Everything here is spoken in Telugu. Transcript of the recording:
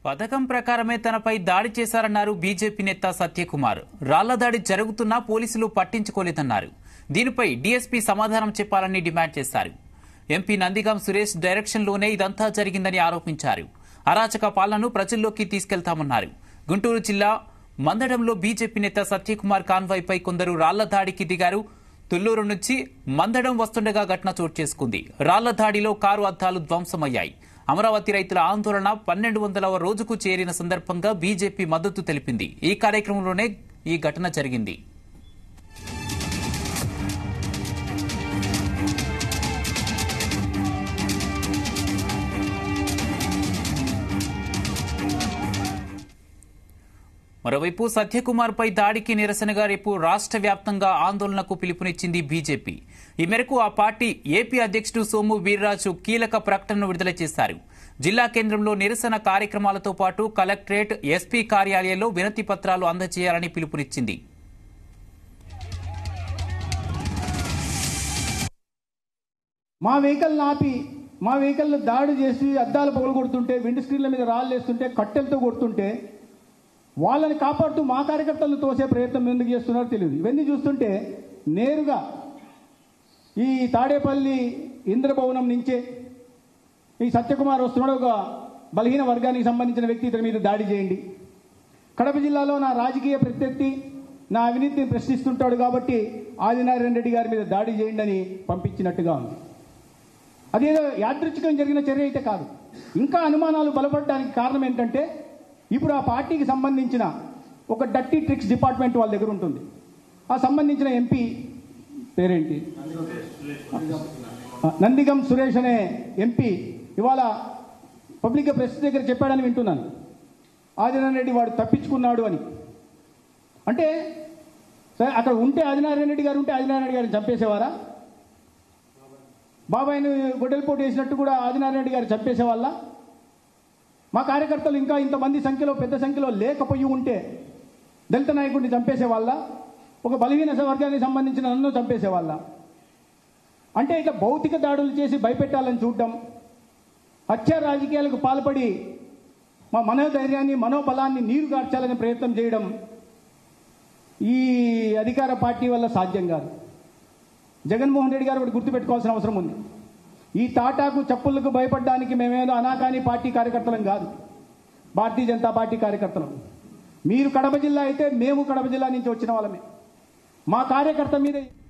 పథకం ప్రకారమే తనపై దాడి చేశారన్నారు బీజేపీ నేత సత్యకుమార్ రాళ్ల దాడి జరుగుతున్నా పోలీసులు పట్టించుకోలేదన్నారు దీనిపై డీఎస్పీ సమాధానం చెప్పాలని డిమాండ్ చేశారు ఎంపీ నందిగాం సురేష్ డైరెక్షన్లోనే ఇదంతా జరిగిందని ఆరోపించారు అరాచక పాలనను ప్రజల్లోకి తీసుకెళ్తామన్నారు గుంటూరు జిల్లా మందడంలో బీజేపీ నేత సత్యకుమార్ కాన్వాయ్పై కొందరు రాళ్ల దాడికి దిగారు తుళ్లూరు నుంచి మందడం వస్తుండగా ఘటన చోటు చేసుకుంది రాళ్ల దాడిలో కారు అద్దాలు ధ్వంసమయ్యాయి అమరావతి రైతుల ఆందోళన పన్నెండు వందలవ రోజుకు చేరిన సందర్భంగా బీజేపీ మద్దతు తెలిపింది ఈ కార్యక్రమంలోనే ఈ ఘటన జరిగింది మరోవైపు సత్యకుమార్ పై దాడికి నిరసనగా రేపు రాష్ట్ర వ్యాప్తంగా ఆందోళనకు పిలుపునిచ్చింది బీజేపీ ఈ మేరకు ఆ పార్టీ ఏపీ అధ్యక్షుడు సోము వీర్రాజు కీలక ప్రకటనను విడుదల చేశారు జిల్లా కేంద్రంలో నిరసన కార్యక్రమాలతో పాటు కలెక్టరేట్ ఎస్పీ కార్యాలయంలో వినతి పత్రాలు అందజేయాలని పిలుపునిచ్చింది మా వెహికల్ ఆపి మా వెహికల్ దాడి చేసి అద్దాలు పగలు కొడుతుంటే విండ్ స్క్రీన్ల మీద రాళ్ళు వేస్తుంటే కట్టెలతో కొడుతుంటే వాళ్ళని కాపాడుతూ మా కార్యకర్తలను తోసే ప్రయత్నం ఎందుకు చేస్తున్నారో తెలియదు ఇవన్నీ చూస్తుంటే నేరుగా ఈ తాడేపల్లి ఇంద్రభవనం నుంచే ఈ సత్యకుమార్ వస్తున్నాడు ఒక బలహీన వర్గానికి సంబంధించిన వ్యక్తి ఇతని మీద దాడి చేయండి కడప జిల్లాలో నా రాజకీయ ప్రత్యర్థి నా అవినీతిని ప్రశ్నిస్తుంటాడు కాబట్టి ఆదినారాయణ రెడ్డి గారి మీద దాడి చేయండి అని పంపించినట్టుగా ఉంది అదేదో యాదృచ్ఛికం జరిగిన చర్య అయితే కాదు ఇంకా అనుమానాలు బలపడడానికి కారణం ఏంటంటే ఇప్పుడు ఆ పార్టీకి సంబంధించిన ఒక డట్టి ట్రిక్స్ డిపార్ట్మెంట్ వాళ్ళ దగ్గర ఉంటుంది ఆ సంబంధించిన ఎంపీ పేరేంటి నందిగం సురేష్ అనే ఎంపీ ఇవాళ పబ్లిక్ ప్రెస్ దగ్గర చెప్పాడని వింటున్నాను ఆదినారాయణ రెడ్డి వాడు తప్పించుకున్నాడు అని అంటే సరే అక్కడ ఉంటే ఆదినారాయణ రెడ్డి గారు ఉంటే ఆదినారాయణ రెడ్డి గారిని చంపేసేవారా బాబాయ్ని గొడ్డలిపోటు వేసినట్టు కూడా ఆదినారాయణ రెడ్డి గారు చంపేసేవాళ్ళ మా కార్యకర్తలు ఇంకా ఇంతమంది సంఖ్యలో పెద్ద సంఖ్యలో లేకపోయి ఉంటే దళిత నాయకుడిని చంపేసేవాళ్ళ ఒక బలహీన వర్గానికి సంబంధించిన నన్ను చంపేసేవాళ్ళ అంటే ఇట్లా భౌతిక దాడులు చేసి భయపెట్టాలని చూడడం హత్య రాజకీయాలకు పాల్పడి మా మనోధైర్యాన్ని మనోబలాన్ని నీరు కార్చాలనే ప్రయత్నం చేయడం ఈ అధికార పార్టీ వల్ల సాధ్యం కాదు జగన్మోహన్ రెడ్డి గారు ఒకటి గుర్తుపెట్టుకోవాల్సిన అవసరం ఉంది ఈ టాటాకు చెప్పులకు భయపడడానికి మేమేదో అనాకాని పార్టీ కార్యకర్తలం కాదు భారతీయ జనతా పార్టీ కార్యకర్తలం మీరు కడప జిల్లా అయితే మేము కడప జిల్లా నుంచి వచ్చిన వాళ్ళమే మా కార్యకర్త మీద